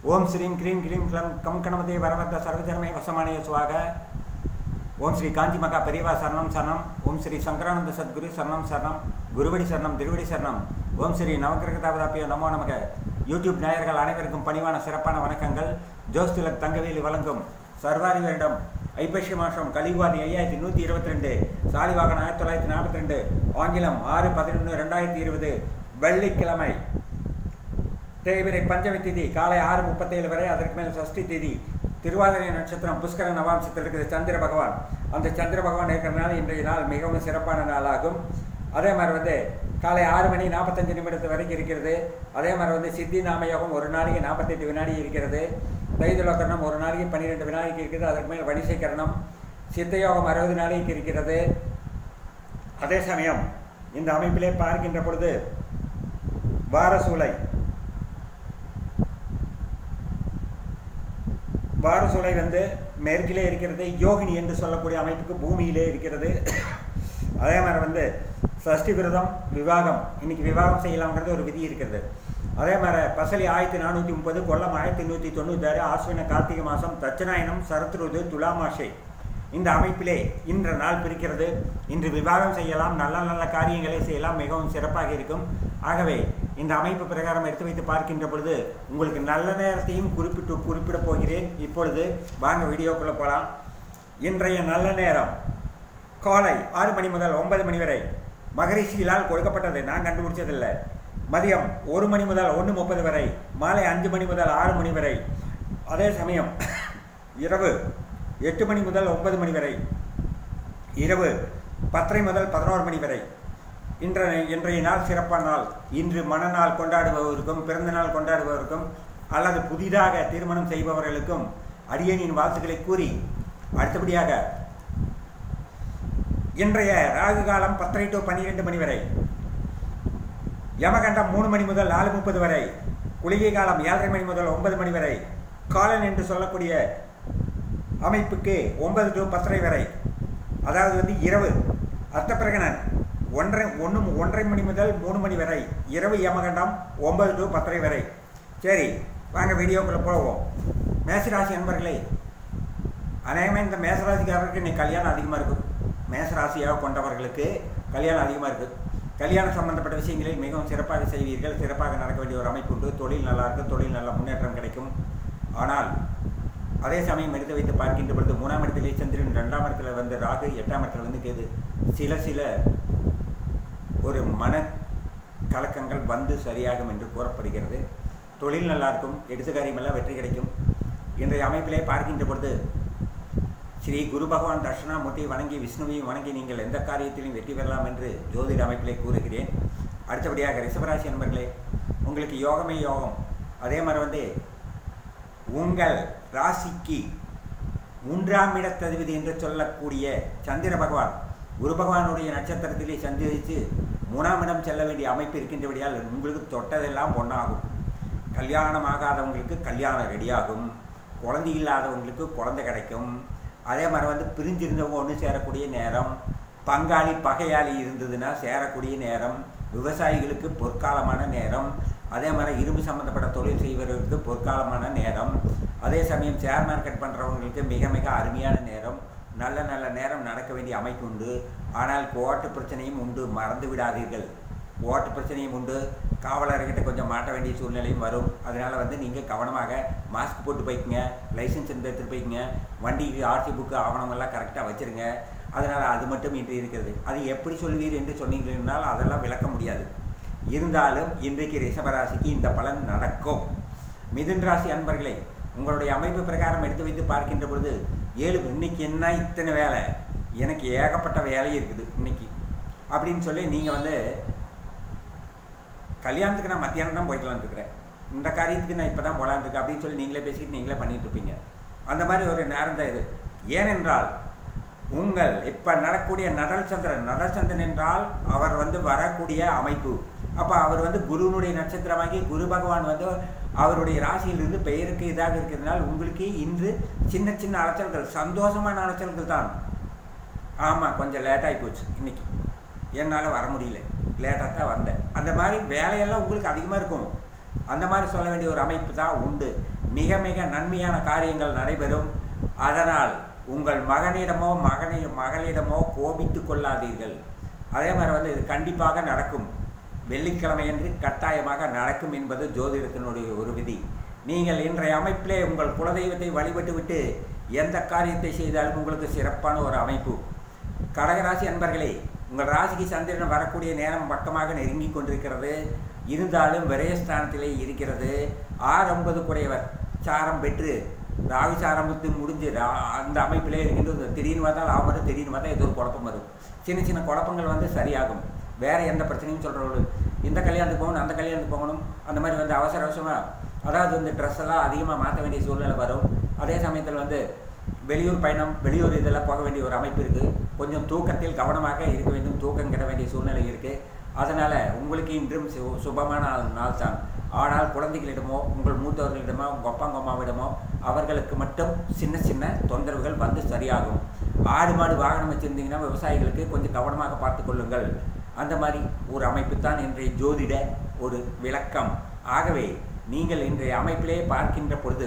ஓம் ஸ்ரீம் க்ரீம் க்ரீம் க்ளம் கம் கணபதே வரவர்த்த சர்வஜனமே வசமானய சுவாக ஓம் ஸ்ரீ காஞ்சி மகா பெரியவா சரணம் சரணம் ஓம் ஸ்ரீ சங்கரானந்த சத்குரு சரணம் சரணம் குருவடி சரணம் திருவடி சரணம் ஓம் ஸ்ரீ நவக்கிரகதாபதாப்பிய நமோ நமக யூடியூப் நேயர்கள் அனைவருக்கும் பணிவான சிறப்பான வணக்கங்கள் ஜோஸ் திலக் தங்கவேலி வழங்கும் சர்வாரி வருடம் ஐப்பசி மாதம் கலிவாதி ஐயாயிரத்தி நூற்றி இருபத்தி ரெண்டு சாலிவாகன் ஆயிரத்தி தொள்ளாயிரத்தி நாற்பத்தி ரெண்டு ஆங்கிலம் ஆறு பதினொன்று ரெண்டாயிரத்தி இருபது வெள்ளிக்கிழமை தேய்பிரை பஞ்சமி திதி காலை ஆறு முப்பத்தேழு வரை அதற்கு மேல் சஷ்டி திதி திருவாதிரை நட்சத்திரம் புஷ்கர நவாம்சத்தில் இருக்கிற சந்திர பகவான் அந்த சந்திர பகவான் இருக்கிறனால இன்றைய நாள் மிகவும் சிறப்பான நாளாகும் அதே மாதிரி வந்து காலை ஆறு மணி நாற்பத்தஞ்சு நிமிடத்து வரைக்கும் இருக்கிறது அதே மாதிரி வந்து சித்தி நாமயோகம் ஒரு நாளைக்கு நாற்பத்தெட்டு வினாடி இருக்கிறது தைதுலோகரணம் ஒரு நாளைக்கு பன்னிரெண்டு வினாடிக்கு இருக்குது அதற்கு மேல் வணிசைக்கரணம் சித்தயோகம் அறுபது நாளைக்கு இருக்கிறது அதே சமயம் இந்த அமைப்பிலே பார்க்கின்ற பொழுது வாரசூலை வாரசூலை வந்து மேற்கிலே இருக்கிறது யோகினி என்று சொல்லக்கூடிய அமைப்புக்கு பூமியிலே இருக்கிறது அதே மாதிரி வந்து சஷ்டி விரதம் விவாகம் இன்னைக்கு விவாகம் செய்யலாம்ங்கிறது ஒரு விதி இருக்கிறது அதே மாதிரி பசலி ஆயிரத்தி நானூற்றி முப்பது கொல்லம் ஆயிரத்தி நூற்றி தொண்ணூத்தாறு ஆஸ்வின கார்த்திகை மாதம் தட்சநாயனம் சரத்ருது துலாமாஷை இந்த அமைப்பிலே இன்ற நாள் பிரிக்கிறது இன்று விவாகம் செய்யலாம் நல்ல நல்ல காரியங்களை செய்யலாம் மிகவும் சிறப்பாக இருக்கும் ஆகவே இந்த அமைப்பு பிரகாரம் எடுத்து வைத்து பார்க்கின்ற பொழுது உங்களுக்கு நல்ல நேரத்தையும் குறிப்பிட்டு குறிப்பிட போகிறேன் இப்பொழுது வாங்க வீடியோக்குள்ளே போகலாம் இன்றைய நல்ல நேரம் காலை ஆறு மணி முதல் ஒன்பது மணி வரை மகரிஷிகளால் கொடுக்கப்பட்டது நான் கண்டுபிடிச்சதில்லை மதியம் ஒரு மணி முதல் ஒன்று முப்பது வரை மாலை அஞ்சு மணி முதல் ஆறு மணி வரை அதே சமயம் இரவு எட்டு மணி முதல் ஒன்பது மணி வரை இரவு பத்தரை முதல் பதினோரு மணி வரை இன்றைய இன்றைய நாள் சிறப்பான நாள் இன்று மனநாள் கொண்டாடுபவருக்கும் பிறந்த நாள் கொண்டாடுபவருக்கும் அல்லது புதிதாக திருமணம் செய்பவர்களுக்கும் அடியனின் வாழ்த்துக்களை கூறி அடுத்தபடியாக இன்றைய ராகு காலம் பத்தரை டு பன்னிரெண்டு மணி வரை யமகண்டம் மூணு மணி முதல் நாலு முப்பது வரை குளிகை காலம் ஏழரை மணி முதல் ஒன்பது மணி வரை காலன் என்று சொல்லக்கூடிய அமைப்புக்கு ஒன்பது டு பத்தரை வரை அதாவது வந்து இரவு அர்த்தப்பிரகணன் ஒன்றரை ஒன்று ஒன்றரை மணி முதல் மூணு மணி வரை இரவு யமகண்டம் ஒன்பது டு பத்தரை வரை சரி வாங்க வீடியோக்குள்ளே போவோம் மேசராசி நண்பர்களே அநேகமாக இந்த மேசராசிக்காரருக்கு இன்னைக்கு கல்யாணம் அதிகமாக இருக்கும் மேசராசியாக கொண்டவர்களுக்கு கல்யாணம் அதிகமாக இருக்குது கல்யாணம் சம்பந்தப்பட்ட விஷயங்களில் மிகவும் சிறப்பாக செய்வீர்கள் சிறப்பாக நடக்க வேண்டிய ஒரு அமைப்பு உண்டு தொழில் நல்லா இருக்கும் தொழில் நல்ல முன்னேற்றம் கிடைக்கும் ஆனால் அதே சமயம் எடுத்து வைத்து பார்க்கின்ற பொழுது மூணாம் இடத்திலே சந்திரன் ரெண்டாம் இடத்துல வந்து ராகு எட்டாம் இடத்துல வந்து கேது சில சில ஒரு மன கலக்கங்கள் வந்து சரியாகும் என்று கூறப்படுகிறது தொழில் நல்லா இருக்கும் எடுத்த காரியமெல்லாம் வெற்றி கிடைக்கும் இன்றைய அமைப்பிலே பார்க்கின்ற பொழுது ஸ்ரீ குரு பகவான் தட்சிணாமூர்த்தியை வணங்கி விஷ்ணுவையும் வணங்கி நீங்கள் எந்த காரியத்திலும் வெற்றி பெறலாம் என்று ஜோதிட அமைப்பிலே கூறுகிறேன் அடுத்தபடியாக ரிஷபராசி நண்பர்களே உங்களுக்கு யோகமே யோகம் அதே மாதிரி வந்து உங்கள் ராசிக்கு மூன்றாம் இடத்ததிபதி என்று சொல்லக்கூடிய சந்திர பகவான் குரு பகவானுடைய நட்சத்திரத்திலே சந்தித்து மூணாம் இடம் செல்ல வேண்டிய அமைப்பு இருக்கின்றபடியால் உங்களுக்கு தொட்டதெல்லாம் பொண்ணாகும் கல்யாணம் ஆகாதவங்களுக்கு கல்யாணம் ரெடியாகும் குழந்தை இல்லாதவங்களுக்கு குழந்தை கிடைக்கும் அதே மாதிரி வந்து பிரிஞ்சிருந்தவங்க ஒன்று சேரக்கூடிய நேரம் பங்காளி பகையாளி இருந்ததுன்னா சேரக்கூடிய நேரம் விவசாயிகளுக்கு பொற்காலமான நேரம் அதே மாதிரி இரும்பு சம்மந்தப்பட்ட தொழில் செய்வர்களுக்கு பொற்காலமான நேரம் அதே சமயம் ஷேர் மார்க்கெட் பண்ணுறவங்களுக்கு மிக மிக அருமையான நேரம் நல்ல நல்ல நேரம் நடக்க வேண்டிய அமைப்பு உண்டு ஆனால் ஓட்டு பிரச்சனையும் உண்டு மறந்து விடாதீர்கள் ஓட்டு பிரச்சனையும் உண்டு காவலர்கிட்ட கொஞ்சம் மாட்ட வேண்டிய சூழ்நிலையும் வரும் அதனால் வந்து நீங்கள் கவனமாக மாஸ்க் போட்டு போய்க்குங்க லைசன்ஸ் இருந்து எடுத்துகிட்டு போய்க்குங்க வண்டிக்கு ஆர்சி புக்கு ஆவணமெல்லாம் கரெக்டாக வச்சுருங்க அதனால் அது மட்டும் இன்று இருக்கிறது அது எப்படி சொல்வீர் என்று சொன்னீங்கன்னால் அதெல்லாம் விளக்க முடியாது இருந்தாலும் இன்றைக்கு ரிஷபராசிக்கு இந்த பலன் நடக்கும் மிதுன் ராசி அன்பர்களே உங்களுடைய அமைப்பு பிரகாரம் எடுத்து வைத்து பார்க்கின்ற பொழுது ஏழு இன்னைக்கு என்ன இத்தனை வேலை எனக்கு ஏகப்பட்ட வேலை இருக்குது இன்னைக்கு அப்படின்னு சொல்லி நீங்கள் வந்து கல்யாணத்துக்கு நான் மத்தியானம் தான் போய்க்கலான்னு இருக்கிறேன் இந்த காரியத்துக்கு நான் இப்போ தான் போகலான்னு இருக்கேன் அப்படின்னு சொல்லி நீங்களே பேசிக்கிட்டு நீங்களே பண்ணிட்டு இருப்பீங்க அந்த மாதிரி ஒரு நேரம் தான் இது ஏனென்றால் உங்கள் இப்போ நடக்கூடிய நடல் சந்திரன் நடல் சந்திரன் என்றால் அவர் வந்து வரக்கூடிய அமைப்பு அப்போ அவர் வந்து குருனுடைய நட்சத்திரமாகி குரு பகவான் வந்து அவருடைய ராசியிலிருந்து பெயருக்கு இதாக இருக்கிறதுனால் உங்களுக்கு இன்று சின்ன சின்ன அலைச்சல்கள் சந்தோஷமான அலைச்சல்கள் தான் ஆமாம் கொஞ்சம் லேட்டாகி போச்சு இன்னைக்கு என்னால் வர முடியல லேட்டாக தான் வந்தேன் அந்த மாதிரி வேலையெல்லாம் உங்களுக்கு அதிகமாக இருக்கும் அந்த மாதிரி சொல்ல வேண்டிய ஒரு அமைப்பு தான் உண்டு மிக மிக நன்மையான காரியங்கள் நடைபெறும் அதனால் உங்கள் மகனிடமோ மகனை மகளிடமோ கோபித்து கொள்ளாதீர்கள் அதே மாதிரி வந்து இது கண்டிப்பாக நடக்கும் வெள்ளிக்கிழமையன்று கட்டாயமாக நடக்கும் என்பது ஜோதிடத்தினுடைய ஒரு விதி நீங்கள் இன்றைய அமைப்பிலே உங்கள் குலதெய்வத்தை வழிபட்டு விட்டு எந்த காரியத்தை செய்தாலும் உங்களுக்கு சிறப்பான ஒரு அமைப்பு கடகராசி அன்பர்களே உங்கள் ராசிக்கு சந்திரன் வரக்கூடிய நேரம் பக்கமாக நெருங்கி கொண்டிருக்கிறது இருந்தாலும் விரயஸ்தானத்திலே இருக்கிறது ஆறு ஒன்பது குறையவர் சாரம் பெற்று ராகு சாரம்பத்து முடிஞ்சு ரா- அந்த அமைப்பிலே இருக்கின்றது திடீர்னு பார்த்தா லாபம் வரும் திடீர்னு பார்த்தா ஏதோ ஒரு குழப்பம் வரும் சின்ன சின்ன குழப்பங்கள் வந்து சரியாகும் வேற எந்த பிரச்சனையும் சொல்கிறவர்கள் இந்த கல்யாணத்துக்கு போகணும் அந்த கல்யாணத்துக்கு போகணும் அந்த மாதிரி வந்து அவசர அவசரமாக அதாவது வந்து ட்ரெஸ் எல்லாம் அதிகமாக மாற்ற வேண்டிய சூழ்நிலை வரும் அதே சமயத்தில் வந்து வெளியூர் பயணம் வெளியூர் இதெல்லாம் போக வேண்டிய ஒரு அமைப்பு இருக்குது கொஞ்சம் தூக்கத்தில் கவனமாக இருக்க வேண்டும் தூக்கம் கிட வேண்டிய சூழ்நிலை இருக்குது அதனால் உங்களுக்கு இன்றும் சு- சுபமான நாள் நாள் தான் ஆனால் குழந்தைகளிடமோ உங்கள் மூத்தவர்களிடமோ உங்கள் அப்பாங்க அம்மாவிடமோ அவர்களுக்கு மட்டும் சின்ன சின்ன தொந்தரவுகள் வந்து சரியாகும் ஆடு மாடு வாகனம் வச்சுருந்தீங்கன்னா விவசாயிகளுக்கு கொஞ்சம் கவனமாக பார்த்து கொள்ளுங்கள் அந்த மாதிரி ஒரு அமைப்பு தான் இன்றைய ஜோதிட ஒரு விளக்கம் ஆகவே நீங்கள் இன்றைய அமைப்பிலே பார்க்கின்ற பொழுது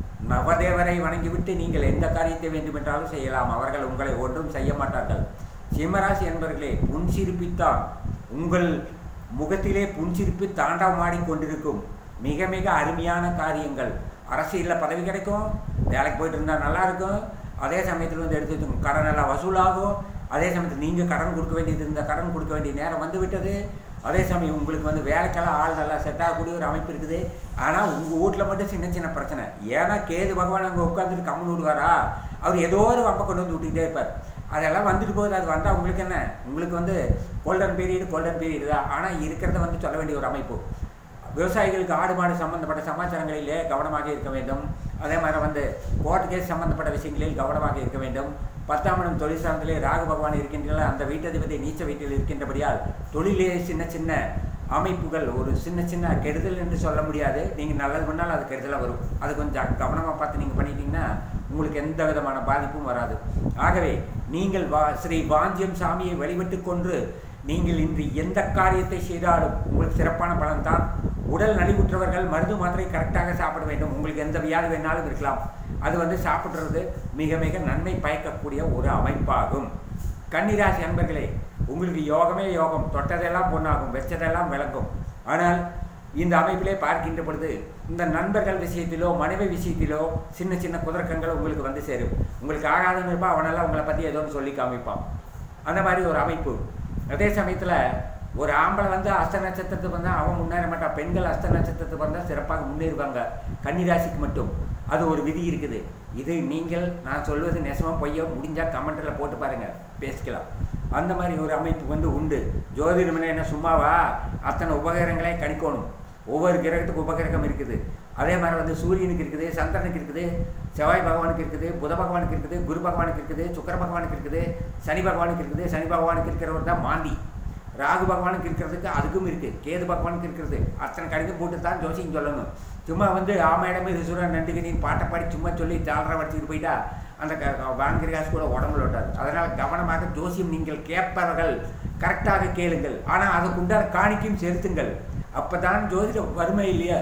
நவதேவரை வணங்கிவிட்டு நீங்கள் எந்த காரியத்தை வேண்டுமென்றாலும் செய்யலாம் அவர்கள் உங்களை ஒன்றும் செய்ய மாட்டார்கள் சிம்மராசி என்பவர்களே புன்சிரிப்பித்தான் உங்கள் முகத்திலே புன்சிரிப்பு தாண்டவமாடி கொண்டிருக்கும் மிக மிக அருமையான காரியங்கள் அரசியலில் பதவி கிடைக்கும் வேலைக்கு போயிட்டு இருந்தால் நல்லா இருக்கும் அதே சமயத்தில் வந்து எடுத்து வச்சுக்கோங்க, கடன் எல்லாம் வசூலாகும் அதே சமயத்தில் நீங்கள் கடன் கொடுக்க வேண்டியது இந்த கடன் கொடுக்க வேண்டிய நேரம் வந்து விட்டது அதே சமயம் உங்களுக்கு வந்து வேலைக்கெல்லாம் ஆள் நல்லா செட் ஆகக்கூடிய ஒரு அமைப்பு இருக்குது ஆனால் உங்கள் வீட்டில் மட்டும் சின்ன சின்ன பிரச்சனை ஏன்னா கேது பகவான் அங்கே உட்காந்துட்டு கம்முன்னு விடுவாரா அவர் ஏதோ ஒரு வம்பை கொண்டு வந்து விட்டுக்கிட்டே இருப்பார் அதெல்லாம் வந்துட்டு போகுது அது வந்தால் உங்களுக்கு என்ன உங்களுக்கு வந்து கோல்டன் பீரியடு கோல்டன் பீரியடு தான் ஆனால் இருக்கிறத வந்து சொல்ல வேண்டிய ஒரு அமைப்பு விவசாயிகளுக்கு ஆடு மாடு சம்பந்தப்பட்ட சமாச்சாரங்களிலே கவனமாக இருக்க வேண்டும் அதே மாதிரி வந்து கோர்ட் கேஸ் சம்பந்தப்பட்ட விஷயங்களில் கவனமாக இருக்க வேண்டும் பத்தாம் இடம் தொழில் சார்ந்திலே ராகு பகவான் இருக்கின்றன அந்த வீட்டதிபதி நீச்ச வீட்டில் இருக்கின்றபடியால் தொழிலே சின்ன சின்ன அமைப்புகள் ஒரு சின்ன சின்ன கெடுதல் என்று சொல்ல முடியாது நீங்கள் நல்லது பண்ணாலும் அது கெடுதலாக வரும் அது கொஞ்சம் கவனமாக பார்த்து நீங்கள் பண்ணிட்டீங்கன்னா உங்களுக்கு எந்த விதமான பாதிப்பும் வராது ஆகவே நீங்கள் வா ஸ்ரீ வாஞ்சியம் சாமியை வழிபட்டு கொண்டு நீங்கள் இன்று எந்த காரியத்தை செய்தாலும் உங்களுக்கு சிறப்பான பலன் தான் உடல் நலிவுற்றவர்கள் மருந்து மாத்திரை கரெக்டாக சாப்பிட வேண்டும் உங்களுக்கு எந்த வியாதி வேணாலும் இருக்கலாம் அது வந்து சாப்பிட்றது மிக மிக நன்மை பயக்கக்கூடிய ஒரு அமைப்பாகும் கன்னிராசி அன்பர்களே உங்களுக்கு யோகமே யோகம் தொட்டதெல்லாம் பொண்ணாகும் வெச்சதெல்லாம் விளங்கும் ஆனால் இந்த அமைப்பிலே பார்க்கின்ற பொழுது இந்த நண்பர்கள் விஷயத்திலோ மனைவி விஷயத்திலோ சின்ன சின்ன குதர்க்கங்கள் உங்களுக்கு வந்து சேரும் உங்களுக்கு ஆகாதன்னு இருப்பான் அவனெல்லாம் உங்களை பற்றி ஏதோ ஒன்று சொல்லி காமிப்பான் அந்த மாதிரி ஒரு அமைப்பு அதே சமயத்தில் ஒரு ஆம்பளை வந்து அஸ்த நட்சத்திரத்துக்கு வந்தால் அவன் முன்னேற மாட்டான் பெண்கள் அஸ்த நட்சத்திரத்துக்கு வந்தால் சிறப்பாக முன்னேறுவாங்க கன்னிராசிக்கு மட்டும் அது ஒரு விதி இருக்குது இது நீங்கள் நான் சொல்வது நெசமாக பொய்யோ முடிஞ்சால் கமெண்ட்டில் போட்டு பாருங்கள் பேசிக்கலாம் அந்த மாதிரி ஒரு அமைப்பு வந்து உண்டு ஜோதிடம்னா என்ன சும்மாவா அத்தனை உபகரணங்களே கணிக்கணும் ஒவ்வொரு கிரகத்துக்கு உபகிரகம் இருக்குது அதே மாதிரி வந்து சூரியனுக்கு இருக்குது சந்திரனுக்கு இருக்குது செவ்வாய் பகவானுக்கு இருக்குது புத பகவானுக்கு இருக்குது குரு பகவானுக்கு இருக்குது சுக்கிர பகவானுக்கு இருக்குது சனி பகவானுக்கு இருக்குது சனி பகவானுக்கு இருக்கிறவர் தான் மாந்தி ராகு பகவானுக்கு இருக்கிறதுக்கு அதுக்கும் இருக்குது கேது பகவானுக்கு இருக்கிறது அத்தனை கடிதம் போட்டு தான் ஜோசியம் சொல்லணும் சும்மா வந்து ஆமையிடமே ரிசுரன் நண்டுகினின் பாட்டை பாடி சும்மா சொல்லி ஜாலரை வடிச்சுட்டு போயிட்டா அந்த வாங்குற காசு கூட உடம்புல விட்டாது அதனால் கவனமாக ஜோசியம் நீங்கள் கேட்பவர்கள் கரெக்டாக கேளுங்கள் ஆனால் அதுக்குண்டான காணிக்கையும் செலுத்துங்கள் அப்போ தான் ஜோதிட வறுமை இல்லையா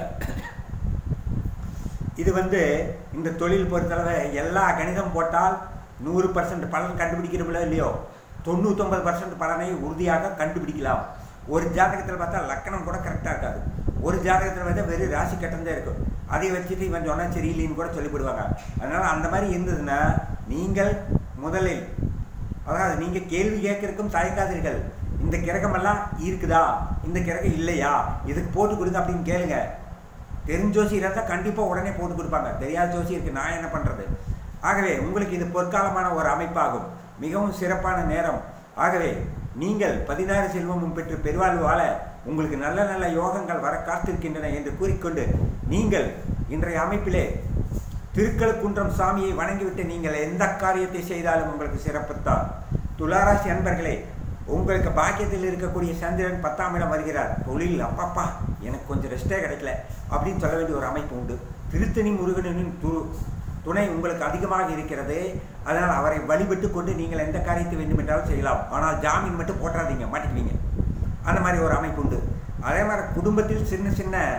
இது வந்து இந்த தொழில் பொறுத்தளவு எல்லா கணிதம் போட்டால் நூறு பர்சன்ட் பலன் கண்டுபிடிக்கிறோம்ல இல்லையோ தொண்ணூத்தொம்பது பர்சன்ட் பலனை உறுதியாக கண்டுபிடிக்கலாம் ஒரு ஜாதகத்தில் பார்த்தா லக்கணம் கூட கரெக்டாக இருக்காது ஒரு ஜாதகத்தில் பார்த்தா வெறும் ராசி கட்டம் தான் இருக்கும் அதை வச்சுட்டு இவன் சொன்னால் சரியில்லைன்னு கூட சொல்லிவிடுவாங்க அதனால் அந்த மாதிரி இருந்ததுன்னா நீங்கள் முதலில் அதாவது நீங்கள் கேள்வி கேட்கறதுக்கும் தயக்காதீர்கள் இந்த கிரகமெல்லாம் இருக்குதா இந்த கிரகம் இல்லையா இதுக்கு போட்டு கொடுங்க அப்படின்னு கேளுங்க தெரிஞ்ச ஜோசியர் இருந்தால் கண்டிப்பாக உடனே போட்டு கொடுப்பாங்க தெரியாத ஜோசியருக்கு நான் என்ன பண்ணுறது ஆகவே உங்களுக்கு இது பொற்காலமான ஒரு அமைப்பாகும் மிகவும் சிறப்பான நேரம் ஆகவே நீங்கள் பதினாறு செல்வமும் பெற்று பெருவாழ்வு வாழ உங்களுக்கு நல்ல நல்ல யோகங்கள் வர காத்திருக்கின்றன என்று கூறிக்கொண்டு நீங்கள் இன்றைய அமைப்பிலே திருக்கழுக்குன்றம் சாமியை வணங்கிவிட்டு நீங்கள் எந்த காரியத்தை செய்தாலும் உங்களுக்கு சிறப்புத்தான் துளாராசி அன்பர்களே உங்களுக்கு பாக்கியத்தில் இருக்கக்கூடிய சந்திரன் பத்தாம் இடம் வருகிறார் தொழில் அப்பப்பா எனக்கு கொஞ்சம் ரெஸ்டே கிடைக்கல அப்படின்னு சொல்ல வேண்டிய ஒரு அமைப்பு உண்டு திருத்தணி முருகனின் து துணை உங்களுக்கு அதிகமாக இருக்கிறது அதனால் அவரை வழிபட்டு கொண்டு நீங்கள் எந்த காரியத்தை வேண்டுமென்றாலும் செய்யலாம் ஆனால் ஜாமீன் மட்டும் போட்டாதீங்க மாட்டிக்குவீங்க அந்த மாதிரி ஒரு அமைப்பு உண்டு அதே மாதிரி குடும்பத்தில் சின்ன சின்ன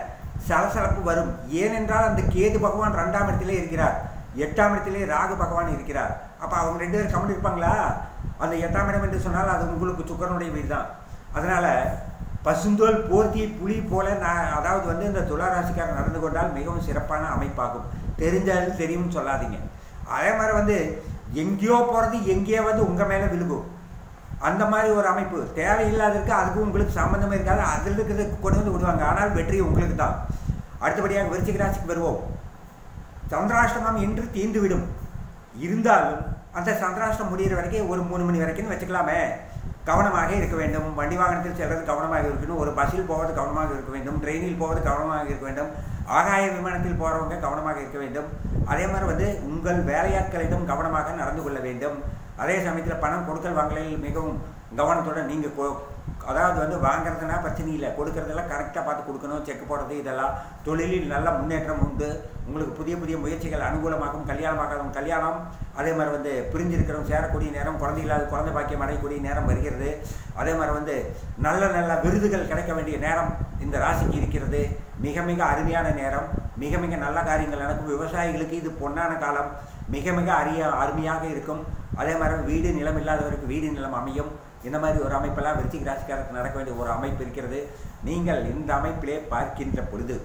சலசலப்பு வரும் ஏனென்றால் அந்த கேது பகவான் ரெண்டாம் இடத்திலே இருக்கிறார் எட்டாம் இடத்திலே ராகு பகவான் இருக்கிறார் அப்போ அவங்க ரெண்டு பேரும் கவனம் இருப்பாங்களா அந்த எட்டாம் இடம் என்று சொன்னால் அது உங்களுக்கு சுக்கரனுடைய வீடு தான் அதனால் பசுந்தோல் போர்த்தி புலி போல நான் அதாவது வந்து இந்த துளாராசிக்காரர் நடந்து கொண்டால் மிகவும் சிறப்பான அமைப்பாகும் தெரிஞ்சாலும் தெரியும்னு சொல்லாதீங்க அதே மாதிரி வந்து எங்கேயோ போகிறது எங்கேயோ வந்து உங்கள் மேலே விழுகும் அந்த மாதிரி ஒரு அமைப்பு தேவையில்லாததுக்கு அதுக்கும் உங்களுக்கு சம்மந்தமே இருக்காது அதில் இருக்கிறதுக்கு கொண்டு வந்து விடுவாங்க ஆனால் வெற்றி உங்களுக்கு தான் அடுத்தபடியாக விருச்சிக ராசிக்கு வருவோம் சந்திராஷ்டமம் இன்று தீர்ந்துவிடும் இருந்தாலும் அந்த சந்திராஷ்டம் முடிகிற வரைக்கும் ஒரு மூணு மணி வரைக்கும் வச்சுக்கலாமே கவனமாக இருக்க வேண்டும் வண்டி வாகனத்தில் செல்வது கவனமாக இருக்கணும் ஒரு பஸ்ஸில் போவது கவனமாக இருக்க வேண்டும் ட்ரெயினில் போவது கவனமாக இருக்க வேண்டும் ஆகாய விமானத்தில் போகிறவங்க கவனமாக இருக்க வேண்டும் அதே மாதிரி வந்து உங்கள் வேலையாட்களிடம் கவனமாக நடந்து கொள்ள வேண்டும் அதே சமயத்தில் பணம் கொடுக்கல் வாங்கலில் மிகவும் கவனத்துடன் நீங்கள் கொ அதாவது வந்து வாங்குறதுனா பிரச்சனை இல்லை கொடுக்கறதெல்லாம் கரெக்டாக பார்த்து கொடுக்கணும் செக் போடுறது இதெல்லாம் தொழிலில் நல்ல முன்னேற்றம் உண்டு உங்களுக்கு புதிய புதிய முயற்சிகள் அனுகூலமாகும் கல்யாணமாகும் கல்யாணம் அதே மாதிரி வந்து பிரிஞ்சிருக்கிறவங்க சேரக்கூடிய நேரம் குழந்தை இல்லாத குழந்தை பாக்கியம் அடையக்கூடிய நேரம் வருகிறது அதே மாதிரி வந்து நல்ல நல்ல விருதுகள் கிடைக்க வேண்டிய நேரம் இந்த ராசிக்கு இருக்கிறது மிக மிக அருமையான நேரம் மிக மிக நல்ல காரியங்கள் நடக்கும் விவசாயிகளுக்கு இது பொன்னான காலம் மிக மிக அரிய அருமையாக இருக்கும் அதே மாதிரி வீடு நிலம் இல்லாதவருக்கு வீடு நிலம் அமையும் இந்த மாதிரி ஒரு அமைப்பெல்லாம் விருச்சிக ராசிக்காரருக்கு நடக்க வேண்டிய ஒரு அமைப்பு இருக்கிறது நீங்கள் இந்த அமைப்பிலே பார்க்கின்ற பொழுது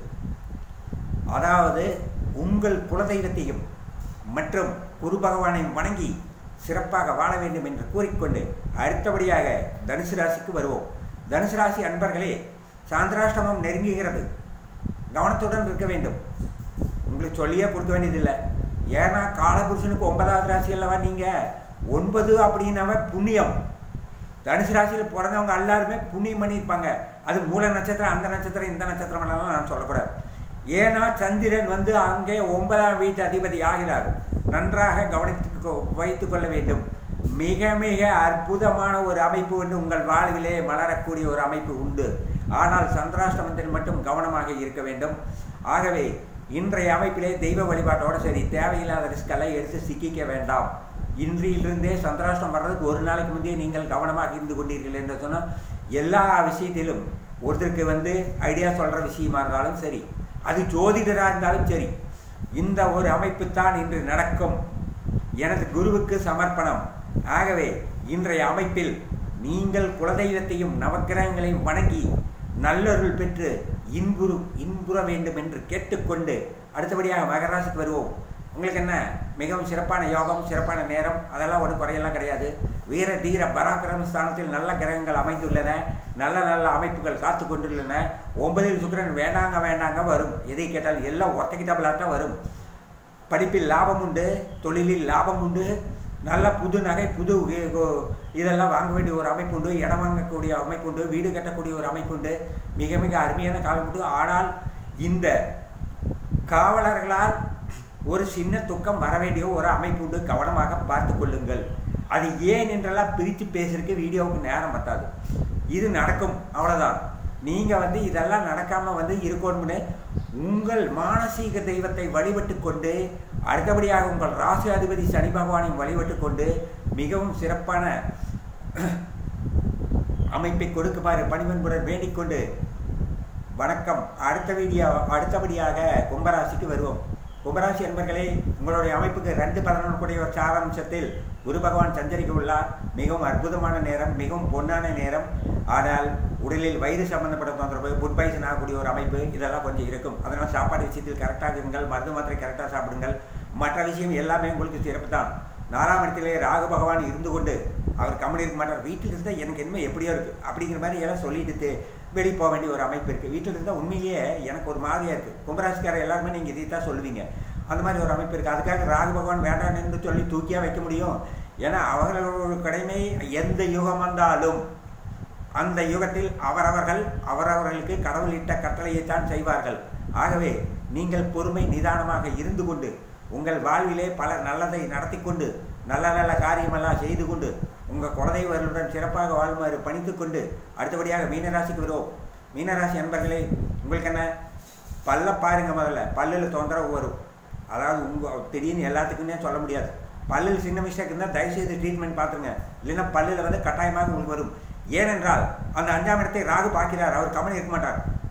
அதாவது உங்கள் குலதெய்வத்தையும் மற்றும் குரு பகவானை வணங்கி சிறப்பாக வாழ வேண்டும் என்று கூறிக்கொண்டு அடுத்தபடியாக தனுசு ராசிக்கு வருவோம் தனுசு ராசி அன்பர்களே சாந்திராஷ்டமம் நெருங்குகிறது கவனத்துடன் இருக்க வேண்டும் உங்களுக்கு சொல்லியே கொடுக்க வேண்டியதில்லை ஏன்னா காலபுருஷனுக்கு ஒன்பதாவது ராசி அல்லவா நீங்கள் ஒன்பது அப்படின்னாவே புண்ணியம் தனுசு ராசியில் பிறந்தவங்க எல்லாருமே புண்ணியம் பண்ணியிருப்பாங்க அது மூல நட்சத்திரம் அந்த நட்சத்திரம் இந்த நட்சத்திரம் எல்லாம் நான் சொல்லக்கூடாது ஏன்னா சந்திரன் வந்து அங்கே ஒன்பதாம் வீட்டு அதிபதி ஆகிறார் நன்றாக கவனித்து வைத்துக் கொள்ள வேண்டும் மிக மிக அற்புதமான ஒரு அமைப்பு வந்து உங்கள் வாழ்விலே மலரக்கூடிய ஒரு அமைப்பு உண்டு ஆனால் சந்திராஷ்டமத்தில் மட்டும் கவனமாக இருக்க வேண்டும் ஆகவே இன்றைய அமைப்பிலே தெய்வ வழிபாட்டோடு சரி தேவையில்லாத ரிஸ்கெல்லாம் எடுத்து சிக்கிக்க வேண்டாம் இன்றிலிருந்தே சந்திராஷ்டம் வர்றதுக்கு ஒரு நாளைக்கு முந்தைய நீங்கள் கவனமாக இருந்து கொண்டீர்கள் என்று சொன்னால் எல்லா விஷயத்திலும் ஒருத்தருக்கு வந்து ஐடியா சொல்கிற விஷயமா இருந்தாலும் சரி அது ஜோதிடராக இருந்தாலும் சரி இந்த ஒரு அமைப்பு தான் இன்று நடக்கும் எனது குருவுக்கு சமர்ப்பணம் ஆகவே இன்றைய அமைப்பில் நீங்கள் குலதெய்வத்தையும் நவக்கிரகங்களையும் வணங்கி நல்லொருள் பெற்று இன்புறு இன்புற வேண்டும் என்று கேட்டுக்கொண்டு அடுத்தபடியாக மகராசிக்கு வருவோம் உங்களுக்கு என்ன மிகவும் சிறப்பான யோகம் சிறப்பான நேரம் அதெல்லாம் ஒன்றும் குறையெல்லாம் கிடையாது வீர தீர பராக்கிரம ஸ்தானத்தில் நல்ல கிரகங்கள் அமைந்துள்ளன நல்ல நல்ல அமைப்புகள் காத்து கொண்டுள்ளன ஒன்பதில் சுக்கிரன் வேண்டாங்க வேண்டாங்க வரும் எதை கேட்டால் எல்லாம் ஒத்தைக்கிட்டாப்பிலாக தான் வரும் படிப்பில் லாபம் உண்டு தொழிலில் லாபம் உண்டு நல்ல புது நகை புது இதெல்லாம் வாங்க வேண்டிய ஒரு அமைப்பு உண்டு இடம் வாங்கக்கூடிய அமைப்பு உண்டு வீடு கட்டக்கூடிய ஒரு அமைப்பு உண்டு மிக மிக அருமையான காலம் உண்டு ஆனால் இந்த காவலர்களால் ஒரு சின்ன துக்கம் வர வேண்டிய ஒரு அமைப்பு உண்டு கவனமாக பார்த்து கொள்ளுங்கள் அது ஏன் என்றெல்லாம் பிரித்து பேசுறதுக்கு வீடியோவுக்கு நேரம் பத்தாது இது நடக்கும் அவ்வளோதான் நீங்கள் வந்து இதெல்லாம் நடக்காமல் வந்து இருக்கணும்னு உங்கள் மானசீக தெய்வத்தை வழிபட்டு கொண்டு அடுத்தபடியாக உங்கள் ராசி அதிபதி சனி பகவானை வழிபட்டு கொண்டு மிகவும் சிறப்பான அமைப்பை கொடுக்குமாறு பணிவன்புடன் வேண்டிக்கொண்டு வணக்கம் அடுத்த வீடியோ அடுத்தபடியாக கும்பராசிக்கு வருவோம் கும்பராசி என்பர்களே உங்களுடைய அமைப்புக்கு ரெண்டு பதினொன்றுடைய ஒரு சாராம்சத்தில் குரு பகவான் சஞ்சரிக்க உள்ளார் மிகவும் அற்புதமான நேரம் மிகவும் பொன்னான நேரம் ஆனால் உடலில் வயிறு சம்பந்தப்பட்ட தொந்தரவு ஃபுட் பாய்சன் ஆகக்கூடிய ஒரு அமைப்பு இதெல்லாம் கொஞ்சம் இருக்கும் அதனால் சாப்பாடு விஷயத்தில் கரெக்டாக இருங்கள் மருந்து மாத்திரை கரெக்டாக சாப்பிடுங்கள் மற்ற விஷயம் எல்லாமே உங்களுக்கு சிறப்பு தான் நாலாம் இடத்திலே ராகு பகவான் இருந்து கொண்டு அவர் கம்மி இருக்க மாட்டார் வீட்டில் இருந்தால் எனக்கு என்ன எப்படியோ இருக்குது அப்படிங்கிற மாதிரி எல்லாம் சொல்லிட்டு வெளியே போக வேண்டிய ஒரு அமைப்பு இருக்குது வீட்டில் இருந்தால் உண்மையிலேயே எனக்கு ஒரு மாதிரியாக இருக்குது கும்பராசிக்காரர் எல்லாருமே நீங்கள் இதை தான் சொல்லுவீங்க அந்த மாதிரி ஒரு அமைப்பு இருக்குது அதுக்காக ராகு பகவான் வேண்டாம் என்று சொல்லி தூக்கியாக வைக்க முடியும் ஏன்னா அவர்களோட கடமை எந்த யுகம் வந்தாலும் அந்த யுகத்தில் அவரவர்கள் அவரவர்களுக்கு கடவுளிட்ட கட்டளையைத்தான் செய்வார்கள் ஆகவே நீங்கள் பொறுமை நிதானமாக இருந்து கொண்டு உங்கள் வாழ்விலே பல நல்லதை நடத்தி கொண்டு நல்ல நல்ல காரியமெல்லாம் செய்து கொண்டு உங்கள் குலதெய்வர்களுடன் சிறப்பாக வாழ்மாறு பணித்து கொண்டு அடுத்தபடியாக மீனராசிக்கு வருவோம் மீனராசி நண்பர்களே உங்களுக்கு என்ன பல்ல பாருங்க முதல்ல பல்லில் தொந்தரவு வரும் அதாவது உங்கள் திடீர்னு எல்லாத்துக்குமே சொல்ல முடியாது பல்லில் சின்ன மிஸ்டேக் இருந்தால் தயவுசெய்து ட்ரீட்மெண்ட் பார்த்துருங்க இல்லைன்னா பல்லில் வந்து கட்டாயமாக உங்களுக்கு வரும் ஏனென்றால் அந்த அஞ்சாம் இடத்தை ராகு பார்க்கிறார் அவர் கவனம் இருக்க மாட்டார்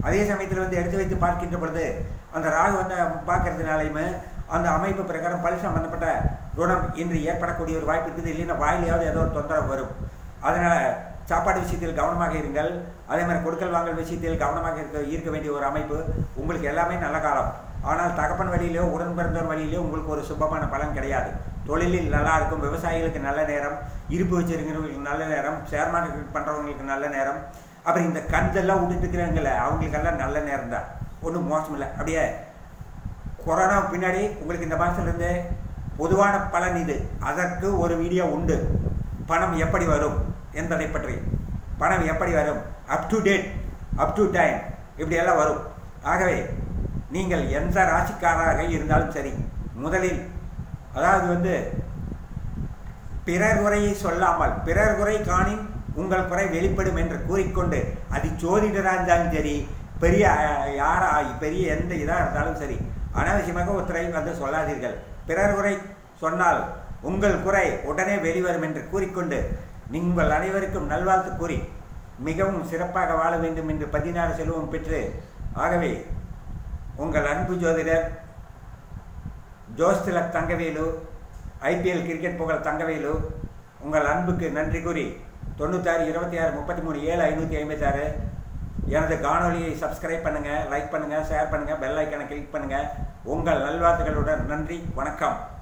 அதே சமயத்தில் வந்து எடுத்து வைத்து பார்க்கின்ற பொழுது அந்த ராகு வந்து பார்க்கறதுனாலையுமே அந்த அமைப்பு பிரகாரம் பல் சம்பந்தப்பட்ட குணம் இன்று ஏற்படக்கூடிய ஒரு வாய்ப்பு இருக்குது இல்லைன்னா வாயிலையாவது ஏதோ ஒரு தொந்தரவு வரும் அதனால் சாப்பாடு விஷயத்தில் கவனமாக இருங்கள் அதே மாதிரி கொடுக்கல் வாங்கல் விஷயத்தில் கவனமாக இருக்க இருக்க வேண்டிய ஒரு அமைப்பு உங்களுக்கு எல்லாமே நல்ல காலம் ஆனால் தகப்பன் வழியிலோ உடன் பிறந்தோர் வழியிலோ உங்களுக்கு ஒரு சுபமான பலன் கிடையாது தொழிலில் நல்லா இருக்கும் விவசாயிகளுக்கு நல்ல நேரம் இருப்பு வச்சிருக்கிறவங்களுக்கு நல்ல நேரம் ஷேர் மார்க்கெட் பண்ணுறவங்களுக்கு நல்ல நேரம் அப்புறம் இந்த கஞ்செல்லாம் விட்டுட்டு இருக்கிறாங்களே அவங்களுக்கெல்லாம் நல்ல நேரம் தான் ஒன்றும் மோசம் இல்லை அப்படியே கொரோனா பின்னாடி உங்களுக்கு இந்த மாதத்துலேருந்து பொதுவான பலன் இது அதற்கு ஒரு வீடியோ உண்டு பணம் எப்படி வரும் என்பதை பற்றி பணம் எப்படி வரும் up to date up to time இப்படியெல்லாம் வரும் ஆகவே நீங்கள் எந்த ராசிக்காரராக இருந்தாலும் சரி முதலில் அதாவது வந்து பிறர் குறையை சொல்லாமல் பிறர் குறை காணின் உங்கள் குறை வெளிப்படும் என்று கூறிக்கொண்டு அது ஜோதிடராக இருந்தாலும் சரி பெரிய அஹ், யாரா பெரிய எந்த இதாக இருந்தாலும் சரி அனாவசியமாக ஒருத்தரை வந்து சொல்லாதீர்கள் பிறர் குறை சொன்னால் உங்கள் குறை உடனே வெளிவரும் என்று கூறிக்கொண்டு நீங்கள் அனைவருக்கும் நல்வாழ்த்து கூறி மிகவும் சிறப்பாக வாழ வேண்டும் என்று பதினாறு செல்வம் பெற்று ஆகவே உங்கள் அன்பு ஜோதிடர் ஜோஸ்திலக் தங்கவேலு ஐபிஎல் கிரிக்கெட் புகழ் தங்கவேலு உங்கள் அன்புக்கு நன்றி கூறி தொண்ணூத்தாறு இருபத்தி ஆறு முப்பத்தி மூணு ஏழு ஐநூற்றி ஐம்பத்தாறு எனது காணொலியை சப்ஸ்கிரைப் பண்ணுங்கள் லைக் பண்ணுங்கள் ஷேர் பண்ணுங்கள் பெல் ஐக்கனை கிளிக் பண்ணுங்கள் உங்கள் நல்வாழ்த்துக்களுடன் நன்றி வணக்கம்